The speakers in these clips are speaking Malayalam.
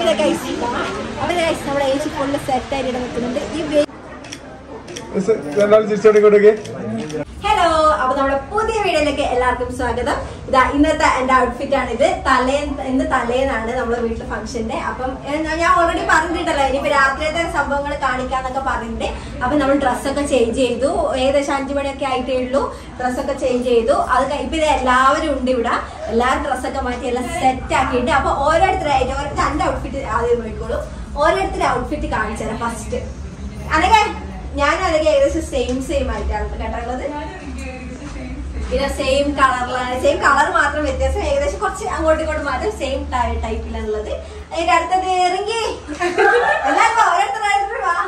ഇത് ഗൈസ് അവിടെ ഗൈസ് നമ്മുടെ ഏച്ചി ഫുള്ള് സെറ്റ് ആയിട്ട് ഇവിടെ നിൽക്കുന്നുണ്ട് ഈ വേ- രണ്ടാളും ചിരിച്ചോടെ കൊടുക്കേ ഹലോ അപ്പൊ നമ്മുടെ പുതിയ വീഡിയോയിലേക്ക് എല്ലാവർക്കും സ്വാഗതം ഇതാ ഇന്നത്തെ എന്റെ ഔട്ട്ഫിറ്റ് ആണ് ഇത് തലേ ഇന്ന് തലേന്നാണ് നമ്മുടെ വീട്ടിലെ ഫംഗ്ഷന്റെ അപ്പം ഏ, ഞാൻ ഓൾറെഡി പറഞ്ഞിട്ടല്ലോ ഇനിയിപ്പോ രാത്രിയത്തെ സംഭവങ്ങൾ കാണിക്കാന്നൊക്കെ പറഞ്ഞിട്ട് അപ്പൊ നമ്മൾ ഡ്രസ്സൊക്കെ ചേഞ്ച് ചെയ്തു ഏകദേശം അഞ്ചു മണിയൊക്കെ ആയിട്ടേ ഉള്ളൂ ഡ്രസ്സൊക്കെ ചേഞ്ച് ചെയ്തു അത് കഴി- ഇപ്പൊ ഇത് എല്ലാവരും ഉണ്ട് ഇവിടെ എല്ലാവരും ഡ്രസ്സൊക്കെ മാറ്റി എല്ലാം സെറ്റ് ആക്കിയിട്ട് അപ്പൊ ഓരോരുത്തരായിട്ട് ഓരോരുത്തർ എന്റെ ഔട്ട്ഫിറ്റ് ആദ്യം നോക്കിക്കോളൂ ഓരോരുത്തരുടെ ഔട്ട്ഫിറ്റ് കാണിച്ചു തരാം ഫസ്റ്റ് അതൊക്കെ ഞാനും അതൊക്കെ ഏകദേശം സെയിം സെയിം ആയിട്ടാണ് കേട്ടുള്ളത് പിന്നെ സെയിം കളറിലാണ് സെയിം കളർ മാത്രം വ്യത്യാസം ഏകദേശം കുറച്ച് അങ്ങോട്ടും ഇങ്ങോട്ടും മാറ്റം സെയിം ടൈപ്പിലാണുള്ളത് അതിന്റെ അടുത്തത് റിങ്കി എല്ലാവർക്കും ഓരോരുത്തരായിട്ട് വാ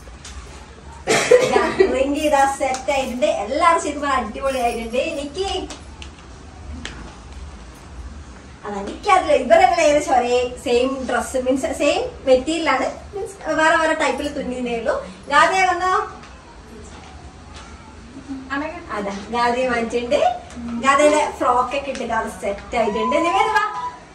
ഇതാ, റിങ്കി ഇതാ സെറ്റ് ആയിട്ടുണ്ട് എല്ലാവരും ശരിക്കും അടിപൊളിയായിട്ടുണ്ട് എനിക്ക് അതാ എനിക്കതില്ല ഇവരെല്ലാം ഏകദേശം ഒരേ സെയിം ഡ്രസ് മീൻസ് സെയിം മെറ്റീരിയലാണ് മീൻസ് വേറെ വേറെ ടൈപ്പിൽ തുന്നിയതേ ഉള്ളൂ ഗാദിയ വന്നോ അതാ ഗാദിയ വാങ്ങിച്ചിട്ടുണ്ട് ഗാദിയുടെ ഫ്രോക്ക് ഒക്കെ ഇട്ടിട്ട് അത് സെറ്റ് ആയിട്ടുണ്ട് നിവേദ വാ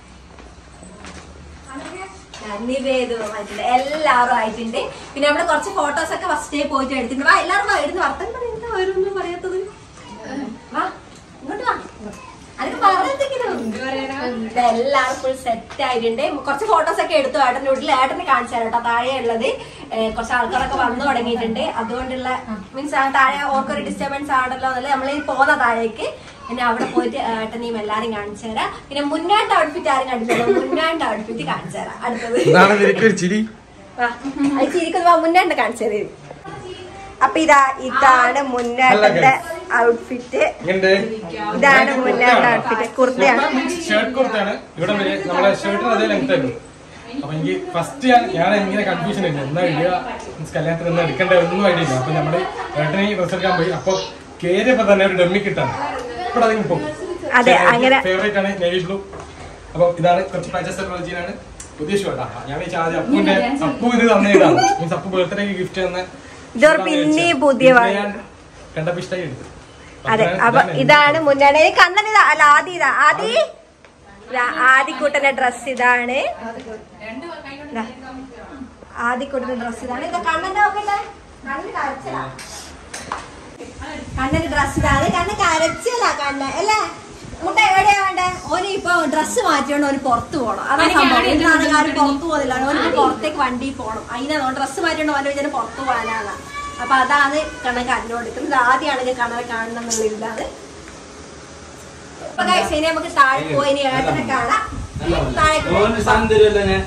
ആ, നിവേദ വാങ്ങിച്ചിട്ടുണ്ട് എല്ലാവരും ആയിട്ടുണ്ട് പിന്നെ നമ്മള് കുറച്ച് ഫോട്ടോസ് ഒക്കെ ഫസ്റ്റ് ഡേ പോയിട്ട് എടുത്തിട്ടുണ്ട് വാ എല്ലാവരും വാ എടുത്ത് വർത്തം പറയുന്നത് അവരൊന്നും പറയാത്തത് വാ ഇങ്ങോട്ട് വാ അതിന് പറഞ്ഞെന്തെങ്കിലും എല്ലാവരും ഫുൾ സെറ്റ് ആയിട്ടുണ്ട് കുറച്ച് ഫോട്ടോസ് ഒക്കെ എടുത്തു ഏട്ടൻ്റെ വീട്ടിൽ ഏട്ടന് കാണിച്ചു തരാം കേട്ടോ താഴെ ഉള്ളത് ഏഹ് കുറച്ച് ആൾക്കാരൊക്കെ വന്നു തുടങ്ങിയിട്ടുണ്ട് അതുകൊണ്ടുള്ള മീൻസ് താഴെ ഓർക്കൊരു ഡിസ്റ്റർബൻസ് ആണല്ലോ എന്നല്ലേ നമ്മൾ ഈ പോകുന്ന താഴേക്ക് പിന്നെ അവിടെ പോയിട്ട് ഏട്ടനെയും എല്ലാരും കാണിച്ചു തരാം പിന്നെ മുന്നാണ്ട് ഔട്ട്ഫിറ്റ് ആരും കണ്ടിട്ടുള്ളൂ മുന്നാണ്ട് ഔട്ട്ഫിറ്റ് കാണിച്ചു തരാം അടുത്തത് ഇതാണ് നിനക്കൊരു ചിരി വാ, അത് ചിരിക്കുന്നു വാ, മുന്നാണ്ട് കാണിച്ചു തരും അപ്പൊ ഇതാ ഇതാണ് മുന്നാട്ടന്റെ ഔട്ട്ഫിറ്റ് ഇങ്ങണ്ട് ഇതാണ് മുന്നാട്ട ഔട്ട്ഫിറ്റ് കുർത്തയാണ് ഷർട്ട് കൊടുത്താണ് ഇവിടെ വരെ നമ്മളെ ഷർട്ടിന് അതേ ലെങ്ത് ആയിരുന്നു അപ്പൊ എനിക്ക് ഫസ്റ്റ് ഞാൻ ഞാൻ ഇങ്ങനെ കൺഫ്യൂഷൻ ആയിരുന്നു എന്നാ ഇടുക മീൻസ് കല്യാണത്തിന് എന്നാ എടുക്കേണ്ട ഒന്നും ഐഡിയ ഇല്ല അപ്പൊ നമ്മള് ഏട്ടനെ ഡ്രസ് എടുക്കാൻ പോയി അപ്പൊ കേറിയപ്പോ തന്നെ ഒരു ഡമ്മി കിട്ടാണ് ഇവിടെ അതിന് പോകും അതെ, അങ്ങനെ- ഫേവറേറ്റ് ആണ് നേവി ബ്ലൂ അപ്പൊ ഇതാണ് കുറച്ച് പൈസ ആണ് പുതിയ ഷർട്ടാ ഞാൻ വിചാരിച്ച ആദ്യം അപ്പുവിന്റെ അപ്പു ഇത് തന്നെ ഇതാണ് മീൻസ് അപ്പു ബർത്ത്ഡേക്ക് ഗിഫ്റ്റ് തന്ന ഇതൊരു പിന്നെ പുതിയ പിന്നെ വാങ്ങി. ഞാൻ കണ്ടപ്പോ ഇഷ്ടമായി എടുത്തു അതെ അപ്പൊ ഇതാണ് മുന്നാണ് ഈ കണ്ണൻ ഇതാ അല്ല ആദി ഇതാ ആദി ഇതാ, ആദിക്കുട്ടന്റെ ഡ്രസ് ഇതാണ് ഇതാ, ആദിക്കുട്ടന്റെ ഡ്രസ് ഇതാണ് ഇത് കണ്ണന്റെ നോക്കട്ടെ കണ്ണിന് കരച്ചിലാ കണ്ണന്റെ ഡ്രസ് ഇതാണ് കണ്ണ് കരച്ചില്ല കണ്ണ് അല്ലേ മുട്ട എവിടെയാ വേണ്ടേ ഓന് ഇപ്പൊ ഡ്രസ് മാറ്റിയോണ്ട് ഓന് പുറത്ത് പോകണം അതാണ് സംഭവം എന്താണ് കാര്യം പുറത്ത് പോകുന്നില്ല ഓന് പുറത്തേക്ക് വണ്ടി പോകണം അതിനാ ഡ്രസ് മാറ്റിയോണ്ട് ഓന്റെ വിചാരം പുറത്ത് പോകാനാണ് അപ്പൊ അതാണ് കണ്ണൻ കണ്ണു കൊടുക്കുന്നത് ആദ്യമാണെങ്കിൽ കണ്ണനെ കാണണം എന്നുള്ളതാണ് അപ്പൊ guys, ഇനി നമുക്ക് താഴെ പോയി ഇനി ഏട്ടനെ കാണാം താഴേക്ക് പോകാം. ഓന് സാധനം തരുമല്ലോ ഞാൻ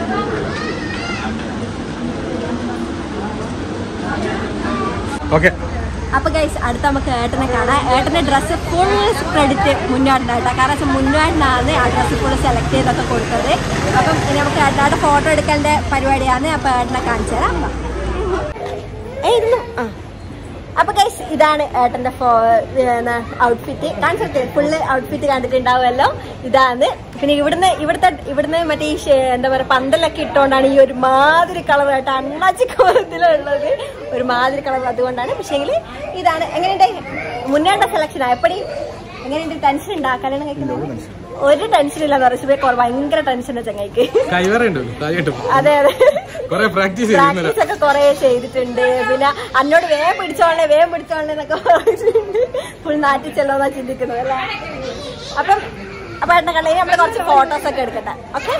ഓക്കെ അപ്പൊ ഗൈസ് അടുത്ത നമുക്ക് ഏട്ടനെ കാണാം ഏട്ടന്റെ ഡ്രസ്സ് ഫുൾ ക്രെഡിറ്റ് മുന്നോട്ടുണ്ടായിട്ടാ കാരണം വെച്ചാൽ മുന്നോട്ടാണ് ആ ഡ്രസ്സ് ഫുൾ സെലക്ട് ചെയ്തൊക്കെ കൊടുത്തത് അപ്പം ഇനി നമുക്ക് ഏട്ടനായിട്ട് ഫോട്ടോ എടുക്കേണ്ട പരിപാടിയാണ് അപ്പൊ ഏട്ടനെ കാണിച്ചു തരാം വാ. ഏയ് ഇരുന്നു ആ അപ്പൊ ഗൈസ് ഇതാണ് ഏട്ടന്റെ ഔട്ട്ഫിറ്റ് കാണിച്ചിട്ട് ഫുള്ള് ഔട്ട്ഫിറ്റ് കണ്ടിട്ടുണ്ടാവുമല്ലോ ഇതാണ് പിന്നെ ഇവിടുന്ന് ഇവിടുത്തെ ഇവിടുന്ന് മറ്റേ ഈ ഷേ- എന്താ പറയാ പന്തലൊക്കെ ഇട്ടുകൊണ്ടാണ് ഈ ഒരു മാതിരി കളർ ആയിട്ട് അണ്ണാച്ചി കോലത്തിലുള്ളത് ഒരു മാതിരി കളർ അതുകൊണ്ടാണ് പക്ഷേങ്കിൽ ഇതാണ് എങ്ങനെയുണ്ട് മുന്നേണ്ട സെലക്ഷൻ എപ്പടി എങ്ങനെയുണ്ട് ടെൻഷൻ ഉണ്ടാ കല്യാണം കഴിക്കുന്നത് ഒരു ടെൻഷൻ ഇല്ല നിറച്ചു ഭയങ്കര ടെൻഷൻ ചങ്ങയ്ക്ക് കൈവറുണ്ട് താഴെട്ടും അതെ അതെ കൊറേ പ്രാക്ടീസ് പ്രാക്ടീസ് ഒക്കെ കൊറേ ചെയ്തിട്ടുണ്ട് പിന്നെ അന്നോട് വേഗം പിടിച്ചോളെ വേഗം പിടിച്ചോളെ എന്നൊക്കെ പറഞ്ഞിട്ടുണ്ട് ഫുൾ നാട്ടിച്ചെല്ലോന്നാ ചിന്തിക്കുന്നത് അല്ലേ അപ്പം അപ്പൊ ഏട്ടനെ കണ്ടു നമ്മള് കുറച്ച് ഫോട്ടോസ് ഒക്കെ എടുക്കട്ടെ ഓക്കെ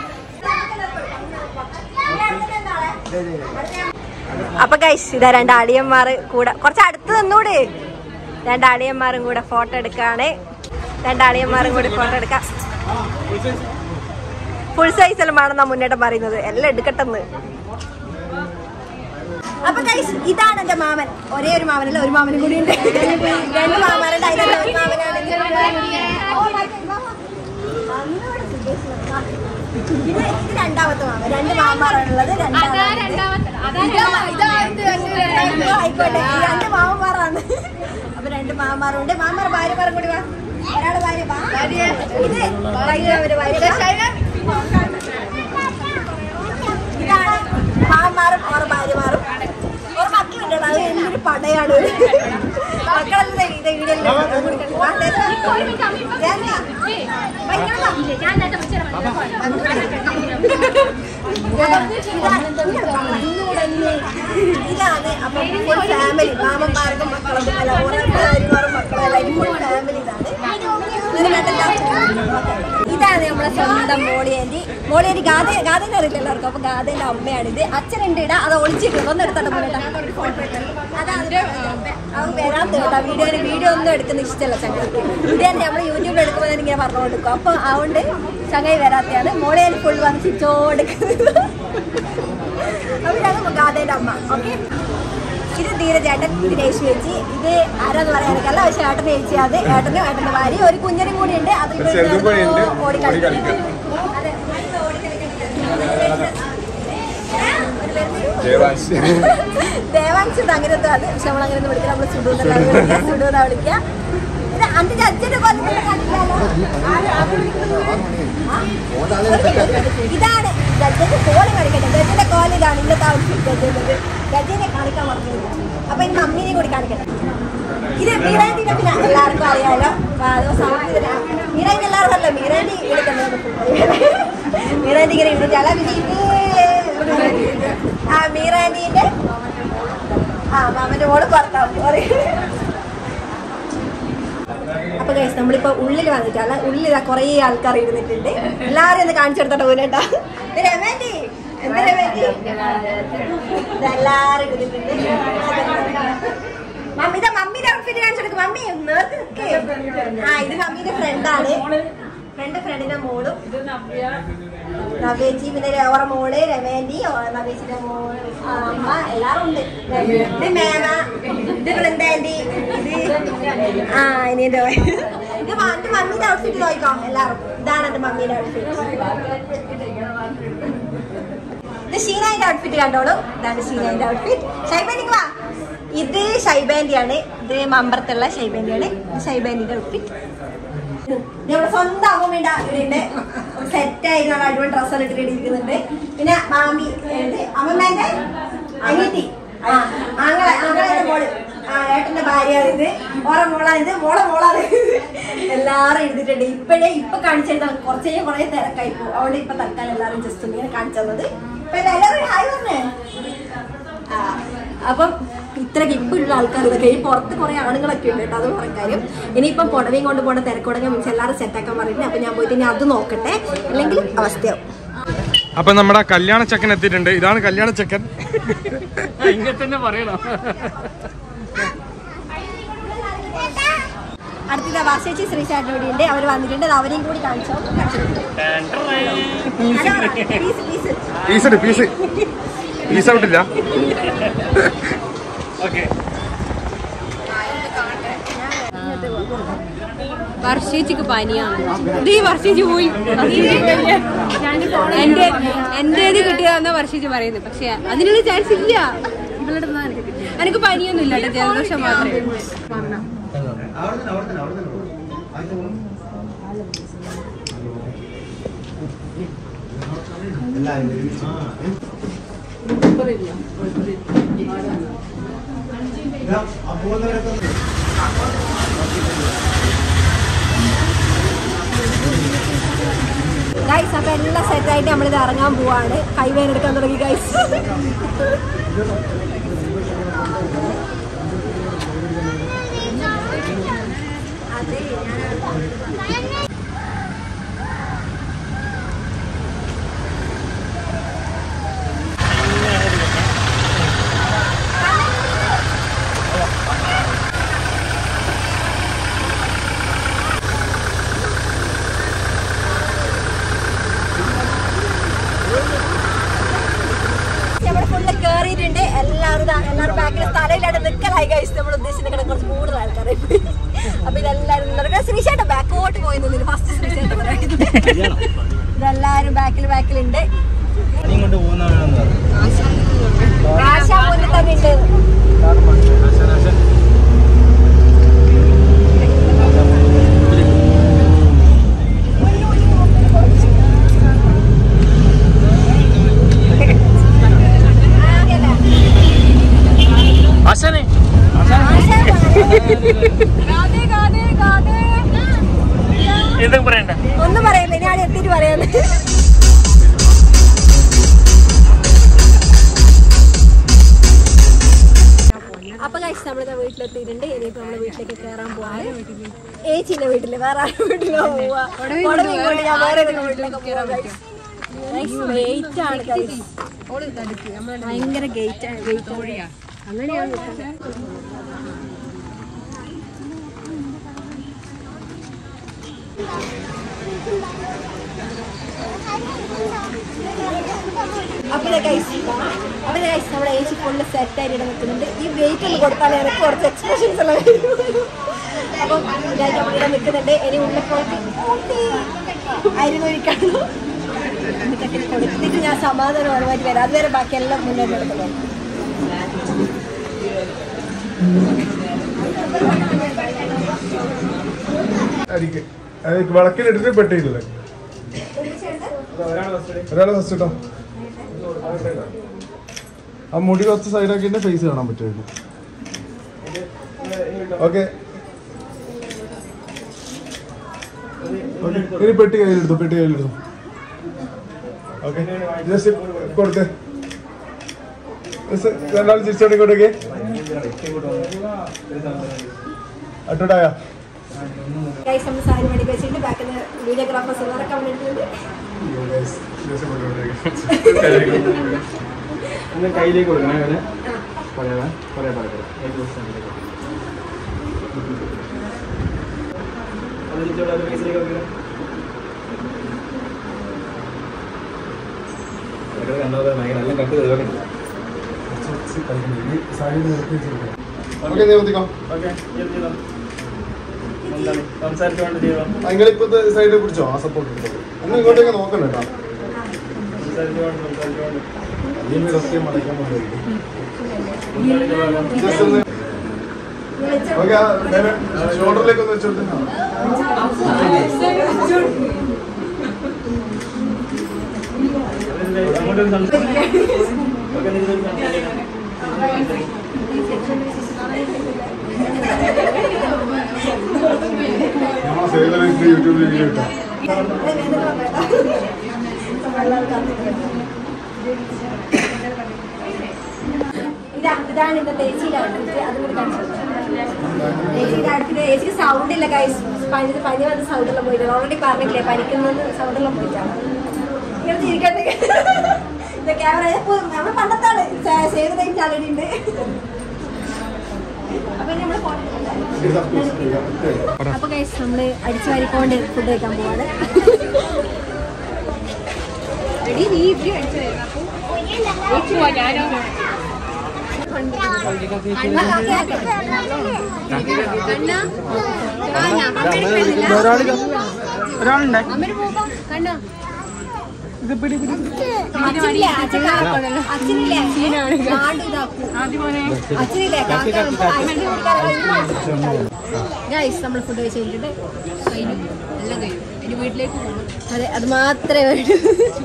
അപ്പൊ ഗൈസ് ഇതാ രണ്ട് അടിയന്മാർ കൂടെ കുറച്ച് അടുത്ത് നിന്നൂടെ രണ്ട് അടിയന്മാരും കൂടെ ഫോട്ടോ എടുക്കാണ് രണ്ട് അടിയന്മാരും കൂടി ഫോട്ടോ എടുക്കാം ഫുൾ സൈസ് എല്ലാം വേണമെന്നാ മുന്നേറ്റം പറയുന്നത് എല്ലാം എടുക്കട്ടെന്ന് അപ്പൊ ഗൈസ് ഇതാണ് എന്റെ മാമൻ ഒരേ ഒരു മാമനല്ല ഒരു മാമനും കൂടി ഉണ്ട് രണ്ട് മാമനുണ്ട് അതിലുള്ള ഒരു മാമനാണ് ഓ, മറ്റേ മാമ. അന്നോട് സുഖേഷ് വന്നാ. ഇത് ഇത് രണ്ടാമത്തെ മാമൻ രണ്ട് മാമാറാണുള്ളത് രണ്ടാമത്തെ എന്തോ ആയിക്കോട്ടെ ഈ രണ്ട് മാമന്മാരാണ് അപ്പൊ രണ്ട് മാമാറുണ്ട് മാമാർ ഭാര്യമാരും കൂടി വാ ഒരാള് ഭാര്യ വാ ഇത് ഭാര്യ ഭാര്യ ഇതാണ് മാമാറും ഓർ ഭാര്യമാറും ഓർ മക്കളുണ്ട് അത് എന്തൊരു പടയാണ് മക്കളല്ലേ ഇത് വീടില്ല ഇതാണ് അപ്പൊ ഫുൾ ഫാമിലി മാമന്മാർക്കും മക്കളും അല്ല ഓരോരുത്തരും മക്കളും എല്ലാവരും ഫുൾ ഫാമിലി ഇതാണ് ഇതിന് കണ്ടല്ലോ? ഇതാണ് നമ്മളെ സ്വന്തം മോളിയേന്റി മോളിയേന്റി ഗാഥ ഗാഥേനെ അറിയില്ല എല്ലാവർക്കും അപ്പൊ ഗാഥേന്റെ അമ്മയാണിത് അച്ഛനുണ്ട് ഇടാ അത് ഒളിച്ചിട്ടുണ്ട് ഒന്ന് എടുത്തോട്ടെ മോനേട്ടാ അതാണ് അവൻ വരാത്ത കേട്ടോ വീഡിയോയിൽ വീഡിയോ ഒന്നും എടുക്കുന്ന ഇഷ്ടമല്ല ചങ്ങയ്ക്ക് ഇത് തന്നെ നമ്മൾ യൂട്യൂബിൽ എടുക്കുമ്പോൾ തന്നെ ഇങ്ങനെ പറഞ്ഞു കൊടുക്കും അപ്പൊ അതുകൊണ്ട് ചങ്ങായി വരാത്തയാണ് മോളിയേൽ ഫുൾ വന്ന് ചിരിച്ചോടുക്കുന്നത് അപ്പൊ ഇതാണ് ഗാഥേന്റെ അമ്മ ഓക്കെ ഇത് ധീരചേട്ടൻ ഇത് രേഷ്മേച്ചി ഇത് ആരാന്ന് പറയാൻ എനിക്കല്ല പക്ഷെ ഏട്ടൻ ചേച്ചി അത് ഏട്ടനും ഏട്ടന്റെ ഭാര്യ ഒരു കുഞ്ഞനും കൂടി ഉണ്ട് അത് ഒരു ചെറുതും കൂടി ഉണ്ട്. ഓടി കളിക്കാം. അതെ. ദേവാൻഷ് ദേവാംശ് ഇത് അങ്ങനത്തെ അത് പക്ഷെ നമ്മൾ അങ്ങനെ വിളിക്കുക നമ്മൾ സുഡു എന്നല്ല വിളിക്കുക സുഡു എന്നാ വിളിക്കുക ഇത് അന്റെ ജഡ്ജിന്റെ പോലെ നിങ്ങൾ കണ്ടില്ലല്ലോ ആര് ആര് വിളിക്കുന്നു? ആ? ഒരു minute. ഇതാണ് ജഡ്ജിന്റെ കോല് കാണിക്കട്ടെ ജഡ്ജിന്റെ കോല് ഇതാണ് ഇന്നത്തെ ഔട്ട്ഫിറ്റ് ജഡ്ജിന്റെ ജഡ്ജിനെ കാണിക്കാൻ പറഞ്ഞു അപ്പൊ ഇനി മമ്മീനെ കൂടി കാണിക്കട്ടെ ഇത് മീറാൻഡിനെ പിന്നെ എല്ലാവർക്കും അറിയാലോ ആ, അത് സൗണ്ട് ഇതിലാ. മീറാൻഡി എല്ലാവർക്കും അല്ല മീറാൻഡി വിളിക്കുന്നത് മീറാൻഡി ഇങ്ങനെ ഇടും അല്ല പിന്നെ ഇത് ആ മീറാൻഡിന്റെ ആ മാമന്റെ മോള് പുറത്താവും sorry. അപ്പൊ ഗൈസ് നമ്മളിപ്പോ ഉള്ളിൽ വന്നിട്ടല്ല ഉള്ളിൽ ഇതാ കുറേ ആൾക്കാർ ഇരുന്നിട്ടുണ്ട് എല്ലാരും ഒന്ന് കാണിച്ചു കൊടുത്തോട്ടെ പോലെട്ടാ രമേന്റി എന്താ രമേന്റി ഇതെല്ലാരും ഇരുന്നിട്ടുണ്ട് മമ്മി ഇതാ മമ്മിയുടെ ഔട്ട്ഫിറ്റ് കാണിച്ചു കൊടുക്കും മമ്മി നേർക്ക് നിൽക്കേ ആ ഇത് മമ്മിയുടെ ഫ്രണ്ടാണ് ഫ്രണ്ട് ഫ്രണ്ടിന്റെ മോളും നവേച്ചി പിന്നെ ഓറ മോള് രമേന്റി നവേച്ചിന്റെ മോള് ആ, അമ്മ എല്ലാരും ഉണ്ട് ഇത് മേമ ഇത് വൃന്ദാന്റി ഇത് ആ ഇനിന്റെ ഇത് മ- എന്റെ മമ്മിയുടെ ഔട്ട്ഫിറ്റ് നോക്കാം എല്ലാവരും ഇതാണ് എന്റെ മമ്മിയുടെ ഔട്ട്ഫിറ്റ് ഇത് ഷീനാന്റെ ഔട്ട്ഫിറ്റ് കണ്ടോളൂ ഇതാണ് ഷീനാന്റെ ഔട്ട്ഫിറ്റ് ഷൈബാൻഡിക്ക് വാ ഇത് ഷൈബാൻഡിയാണ് ഇത് മമ്പറത്തുള്ള ഷൈബാൻഡിയാണ് ഇത് ഷൈബാൻഡിന്റെ ഔട്ട്ഫിറ്റ് നമ്മുടെ സ്വന്തം അമ്മമ്മയുടെ ഇവിടെ സെറ്റ് ആയി നല്ല അടിപൊളി ഡ്രസ്സെല്ലാം ഇട്ടിട്ട് ഇരിക്കുന്നുണ്ട് പിന്നെ മാമി ഉണ്ട് അമ്മമ്മേന്റെ അനിയത്തി ആ ആങ്ങളെ ആങ്ങളെ മോള് ആ ഏട്ടന്റെ ഭാര്യയാണിത് ഓറെ മോളാണിത് മോളെ മോളാണ് എല്ലാരും എഴുതിയിട്ടുണ്ട് ഇപ്പഴേ ഇപ്പൊ കാണിച്ചത് കുറച്ചേ കുറെ തിരക്കായി പോകും അതുകൊണ്ട് ഇപ്പൊ തൽക്കാലം എല്ലാരും ജസ്റ്റ് ഇങ്ങനെ കാണിച്ചു തന്നത് ഇപ്പൊ എല്ലാവരും ഹായ് പറഞ്ഞേ ആ, അപ്പം ഇത്ര ഗിഫ്റ്റുള്ള ആൾക്കാർ ഇതൊക്കെ ഈ പുറത്ത് കുറെ ആണുങ്ങളൊക്കെ ഉണ്ട് കേട്ടോ അത് കുറേ കാര്യം ഇനിയിപ്പം പുടവയും കൊണ്ട് പോണ തിരക്കുടങ്ങി മീൻസ് എല്ലാവരും സെറ്റാക്കാൻ പറഞ്ഞിട്ട് അപ്പൊ ഞാൻ പോയിട്ട് ഇനി അത് നോക്കട്ടെ അല്ലെങ്കിൽ അവസ്ഥയാവും അപ്പൊ നമ്മുടെ കല്യാണ ചെക്കൻ എത്തിയിട്ടുണ്ട് ഇതാണ് കല്യാണ ചെക്കൻ ഇങ്ങനെ തന്നെ പറയണം അടുത്തത് വർഷേച്ചി ശ്രീചാട്ടിനോടി ഉണ്ട് അവർ വന്നിട്ടുണ്ട് അത് അവരെയും കൂടി കാണിച്ചോ പ്ലീസ് പ്ലീസ് പീസ് ഇട് പീസ് പീസ് ഔട്ടില്ല ഓക്കെ വർഷേച്ചിക്ക് പനിയാണ് ഇത് ഈ വർഷേച്ചി പോയി എന്റെ എന്റേത് കിട്ടിയതാന്നാ വർഷേച്ചി പറയുന്നത് പക്ഷെ അതിനുള്ള ചാൻസ് ഇല്ല ഇവളുടെ അടുത്ത് നിന്നാ എനിക്ക് കിട്ടിയത്. എനിക്ക് പനിയൊന്നും ഇല്ല കേട്ടോ ജലദോഷം മാത്രമേ ഉള്ളൂ. ഗൈസ് അപ്പൊ എല്ലാം സെറ്റ് ആയിട്ട് നമ്മളിത് ഇറങ്ങാൻ പോവാണ് കൈവേൻ എടുക്കാൻ തുടങ്ങി ഗൈസ് നമ്മുടെ ഫുള്ള് കേറിയിട്ടുണ്ട് എല്ലാവരും ദാ- എല്ലാവരും ബാക്കിൽ സ്ഥലമില്ലാണ്ട് നിൽക്കലായി ഗൈസ് നമ്മൾ ഉദ്ദേശിക്കുന്ന കുറച്ച് കൂടുതൽ ആൾക്കാരായി പോയി അപ്പൊ ഇതെല്ലാവരും നിന്നൊക്കെ ശ്രീശേട്ട ബാക്കോട്ട് പോയി നിന്നില്ല ഫസ്റ്റ് ശ്രീശേട്ട ഇതെല്ലാവരും ബാക്കിൽ ബാക്കിലുണ്ട് ആശ മുന്നിൽ തന്നെ ഉണ്ട് ആശാനെ എന്തൊക്കെ പറയണ്ട ഒന്നും പറയല്ല ഇനി ആടെ എത്തിയിട്ട് പറയാന്ന് അപ്പൊ കഴിച്ച് നമ്മളിതാ വീട്ടിലെത്തിയിട്ടുണ്ട് ഇനിയിപ്പോ നമ്മള് വീട്ടിലേക്ക് കയറാൻ പോവാണ് ഏച്ചിന്റെ വീട്ടില് വേറെ ആരുടെ വീട്ടിലോ പോവാ കൊടവി കൊണ്ട് ഞാൻ വേറെ ഏതെങ്കിലും വീട്ടിലേക്ക് പോവാ വെയിറ്റ് ആണ് guys. ഭയങ്കര ഗേറ്റ് ആണ് ഗേറ്റ് അങ്ങനെയാണ് അവിടെ ഗൈസ് അവിടെ ഗൈസ് നമ്മുടെ ഏച്ചി ഫുള്ള് സെറ്റ് ആയിട്ട് ഇവിടെ നിൽക്കുന്നുണ്ട് ഈ വെയിറ്റ് ഒന്ന് കൊടുത്താൽ എനിക്ക് കുറച്ച് എക്സ്പ്രഷൻസ് എല്ലാം വരും. അപ്പം ഞാൻ ഇവിടെ നിൽക്കുന്നുണ്ട് ഇനി ഉള്ളിൽ പോയിട്ട് അരിനൊരിക്കണം എന്നിട്ടൊക്കെ കൊടുത്തിട്ട് ഞാൻ സമാധാനപരമായിട്ട് വരാം അതുവരെ ബാക്കിയെല്ലാം മുന്നോട്ട് എടുക്കുന്നത് അരിക്ക് അത് വിളക്കിലിട്ടിട്ട് പെട്ടിയില്ലേ ഒരാളെ ഫസ്റ്റ് കേട്ടോ ആ മുടി കുറച്ച് സൈഡാക്കിയിട്ട് ഫേസ് കാണാൻ പറ്റുമായിരുന്നു ഓക്കെ ഇനി പെട്ടി കയ്യിലെടുത്തു പെട്ടി കയ്യിലെടുത്തു ഓക്കെ ജസ്റ്റ് കൊടുത്തേ ജസ്റ്റ് രണ്ടാൾ തിരിച്ചോട്ട് ഇങ്ങോട്ടേക്ക് അട്ടോട്ടായോ ഗൈസ് നമ്മൾ സാരി മേടിക്ക് വെച്ചിട്ട് ബാക്കിൽ നിന്ന് വീഡിയോഗ്രാഫേഴ്സ് എല്ലാവരൊക്കെ അവിടെ ഇട്ടിട്ടുണ്ട് കയ്യിലേക്ക് കൊടുക്കണേ അവരെ പറയാ പറയാ പറയാ ഓക്കെ നിവർത്തിക്കോ നിങ്ങളിപ്പത്തെ സൈഡിൽ പിടിച്ചോ ആ സപ്പോർട്ട് ഒന്ന് ഇങ്ങോട്ടേക്ക് നോക്കണ്ട കേട്ടോ ഇനി സത്യം മടക്കാൻ ജസ്റ്റ് ഒന്ന് ഓക്കെ ഷോൾഡറിലേക്ക് ഒന്ന് വെച്ചോട്ടെ നമ്മളെ സേവനം യൂട്യൂബിൽ വീഡിയോ ഇട്ടാ ഇതാ ഇതാണ് ഇന്നത്തെ ഏച്ചിയുടെ അടുത്ത് അതും കൂടി കാണിച്ചു ഏച്ചിയുടെ അടുത്ത് ഏച്ചിക്ക് സൗണ്ട് ഇല്ല കൈസ് പനി പനി വന്ന സൗണ്ട് എല്ലാം പോയിട്ട് ഓൾറെഡി പറഞ്ഞില്ലേ പനിക്കുന്നത് സൗണ്ട് എല്ലാം പോയിട്ടാണ് ഇങ്ങനെ ചിരിക്കട്ടെ ഇത് ക്യാമറ നമ്മൾ പണ്ടത്താണ് സേവ് ടൈം ആൾറെഡി ഉണ്ട് അപ്പൊ നമ്മൾ അപ്പൊ കൈസ് നമ്മള് അടിച്ചു വാരിക്കൊണ്ട് ഫുഡ് കഴിക്കാൻ പോവാണ് എടി നീ ഇത്തിരി അടിച്ചു തരുന്നു അപ്പൊ പോവാ ഞാനോ അച്ഛനില്ലേ അച്ഛൻ അച്ഛനില്ലേ നാട് ഇതാക്കും അച്ഛനില്ലേ ഗൈസ് നമ്മൾ ഫുഡ് കഴിച്ച് കഴിഞ്ഞിട്ട് കഴിഞ്ഞു എല്ലാം കഴിഞ്ഞു ഇനി വീട്ടിലേക്ക് പോകണം അതെ അത് മാത്രമേ വേണ്ടൂ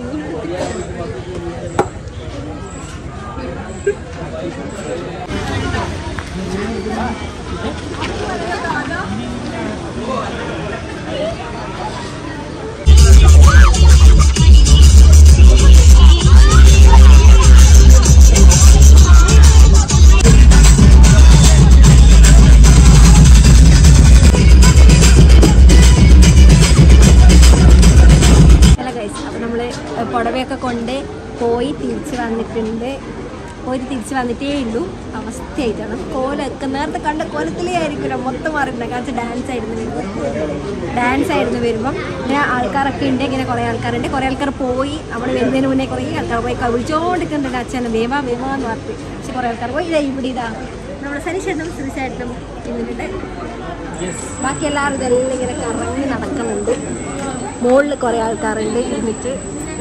അല്ല ഗൈസ് അപ്പം നമ്മൾ പുടവയൊക്കെ കൊണ്ട് പോയി തിരിച്ച് വന്നിട്ടുണ്ട് പോയി തിരിച്ച് വന്നിട്ടേ ഉള്ളൂ അവസ്ഥയായിട്ടാണ് കോലൊക്കെ നേരത്തെ കണ്ട കോലത്തിലേ ആയിരിക്കില്ല മൊത്തം മാറിയിട്ടുണ്ട് കാരണം ഡാൻസ് ആയിരുന്നു വരുമ്പോൾ ഡാൻസ് ആയിരുന്നു വരുമ്പം ഇങ്ങനെ ആൾക്കാരൊക്കെ ഉണ്ട് ഇങ്ങനെ കുറേ ആൾക്കാരുണ്ട് കുറേ ആൾക്കാർ പോയി നമ്മൾ വരുന്നതിന് മുന്നേ കുറേ ആൾക്കാർ പോയി വിളിച്ചോണ്ടിരിക്കുന്നുണ്ട് അച്ഛൻ വേമ വേമ എന്ന് പറഞ്ഞു പക്ഷെ കുറേ ആൾക്കാർ പോയി ഇതാ ഇവിടെ ഇതാ നമ്മുടെ സനിശേഷനും ശ്രീശേഷനും ഇന്നിട്ടുണ്ട് ബാക്കി എല്ലാവരും ഇതെല്ലാം ഇങ്ങനെ കറങ്ങി നടക്കുന്നുണ്ട് മുകളിൽ കുറെ ആൾക്കാരുണ്ട് ഇരുന്നിട്ട്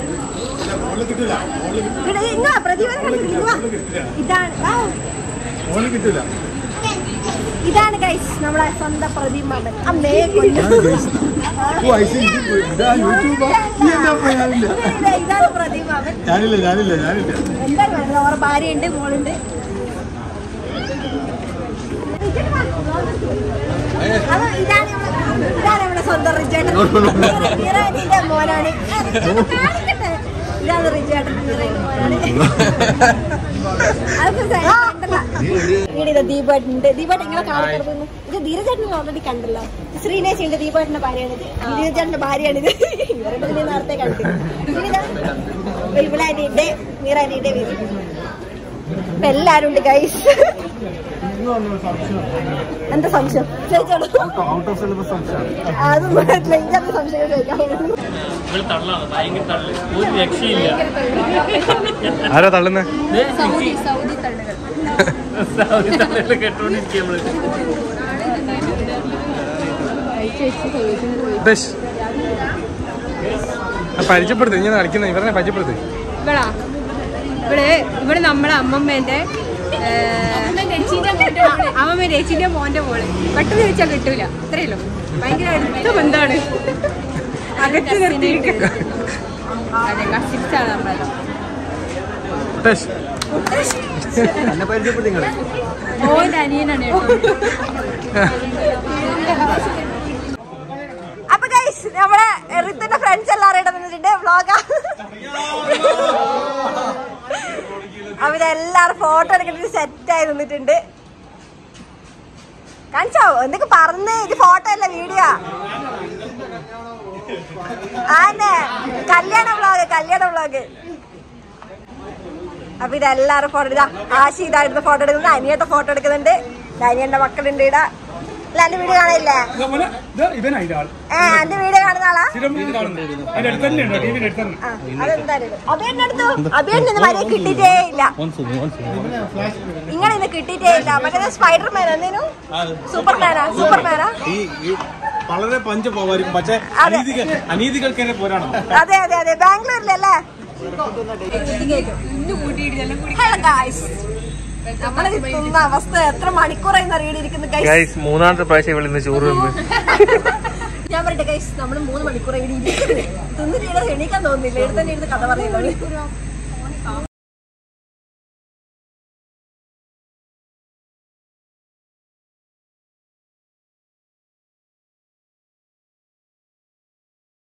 ഇവിടെ ഇങ്ങാ പ്രതിഫലം കണ്ടിട്ട് ഇങ്ങ് വാ. ഇതാണ് ആ, കിട്ടില്ല ഇതാണ് ഗൈസ് നമ്മളെ സ്വന്തം പ്രതിമാമൻ അമ്മേ കൊല്ലം ഇതാണ് പ്രതിമാമൻ ഞാനില്ല ഞാനില്ല ഞാനില്ല എന്താണ് വേണ്ടത് അവരുടെ ഭാര്യയുണ്ട് മോളുണ്ട് അത് ഇതാണ് നമ്മളെ- ഇതാണ് നമ്മുടെ സ്വന്തം റിജേട്ടൻ നിറയുടെ മോനാണ് കാണിക്കട്ടെ. ഇതാണ് റിജേട്ടൻ നിറയുടെ മോനാണ് അതൊക്കെ ഉണ്ടല്ല ഇവിടെ ദീപേട്ടുണ്ട് ദീപേട്ടൻ നിങ്ങളെ കാണിക്കുന്നത് ഇത് ധീരചേട്ടൻ ഓൾറെഡി കണ്ടല്ലോ ശ്രീനേശിന്റെ ദീപേട്ടന്റെ ഭാര്യയാണിത് ധീരചേട്ടന്റെ ഭാര്യയാണിത് ഇവരുടെ ഇതിനെ നേരത്തെ കണ്ടു ബിൽബിളാനിയുടെ മീറാനിയുടെ വീട് ഇപ്പൊ എല്ലാരും ഉണ്ട് ഗൈസ് എന്താ സംശയം ചോദിച്ചോളൂ ഔട്ട് ഓഫ് സിലബസ് സംശയമാണ് അതും ഇഞ്ചാത്ത സംശയം ചോദിക്കാം ഇവള് തള്ളാണ് ഭയങ്കര തള്ളു ഒരു രക്ഷയില്ല ആരാ തള്ളുന്നേ ദേ, സൗദി സൗദി തള്ളുകൾ സൗദി തള്ളുകൾ കേട്ടോണ്ടിരിക്കുക നമ്മള് പരിചയപ്പെടുത്തു ഇങ്ങനെ കളിക്കുന്ന ഇവരെ പരിചയപ്പെടുത്തു ഇവളാ ഇവിടെ ഇവിടെ നമ്മളെ അമ്മമ്മേന്റെ അമ്മമ്മ രേച്ചിന്റെ മോന്റെ മോള് പെട്ടെന്ന് ചോദിച്ചാൽ കിട്ടൂല അത്രയല്ലോ ഭയങ്കര അടുത്ത ബന്ധാണ് അകത്ത് നിർത്തിയിരിക്കുന്നത് അതെ കസിച്ചാണ് നമ്മളെല്ലാം എന്നെ പരിചയപ്പെടുത്തി നിങ്ങൾ മോന്റെ അനിയനാണ് കേട്ടോ അപ്പൊ ഗൈസ് നമ്മളെ ഋത്തിന്റെ ഫ്രണ്ട്സ് എല്ലാവരും ഇവിടെ വന്നിട്ടുണ്ട് വ്ളോഗ അവരെല്ലാരും ഫോട്ടോ എടുത്തിട്ട് സെറ്റ് ആയി നിന്നിട്ടുണ്ട് കാണിച്ചോ എന്തൊക്കെ പറഞ്ഞേ ഇത് ഫോട്ടോ അല്ല വീഡിയോ ആന്നെ കല്യാണ വ്ളോഗ് കല്യാണ വ്ളോഗ് അപ്പൊ ഇതെല്ലാരും ഫോട്ടോ എടുത്താ ആശി ഇതായിരുന്നു ഫോട്ടോ എടുക്കുന്നത് അനിയത്തെ ഫോട്ടോ എടുക്കുന്നുണ്ട് അനിയന്റെ മക്കളുണ്ട് ഇടാ അല്ല എന്റെ വീഡിയോ കാണില്ലേ ഇവനായിട്ട് ആൾ ഏ എന്റെ വീഡിയോ കാണുന്ന ആളാ സ്ഥിരം ഇത് കാണുന്നത് അതിന്റെ അടുത്ത് തന്നെയുണ്ടോ ടി വിയുടെ അടുത്ത് തന്നെ ആ, അതെന്തായാലും അഭിയന്റെ അടുത്തു അഭിയന്റെ ഇന്ന് വരെ കിട്ടിയിട്ടേ ഇല്ല ഇങ്ങനെ ഇന്ന് കിട്ടിയിട്ടേ ഇല്ല മറ്റേ സ്പൈഡർമാൻ എന്തേനു സൂപ്പർമാനാ സൂപ്പർമാനാ ഈ ഈ വളരെ പഞ്ചപോകാരും പക്ഷെ അതെ. അനീതികൾ അനീതികൾക്കെതിരെ പോരാടണം അതെ അതെ അതെ ബാംഗ്ലൂരിലല്ലേ ഹലോ ഗായ്സ് നമ്മളെ തിന്ന അവസ്ഥ എത്ര മണിക്കൂറായി അറിയിയിരിക്കുന്നു ഗൈസ് ഗൈസ് മൂന്നാമത്തെ പ്രാവശ്യം ഇവിടെ നിന്ന് ചോറ് തിന്ന് ഞാൻ പറയട്ടെ ഗൈസ് നമ്മൾ മൂന്ന് മണിക്കൂറായി ഇവിടെ ഇരിക്കുന്നത് തിന്നിട്ട് എണീക്കാൻ തോന്നുന്നില്ല ഇവിടെ തന്നെ ഇരുന്ന് കഥ പറയുന്നത്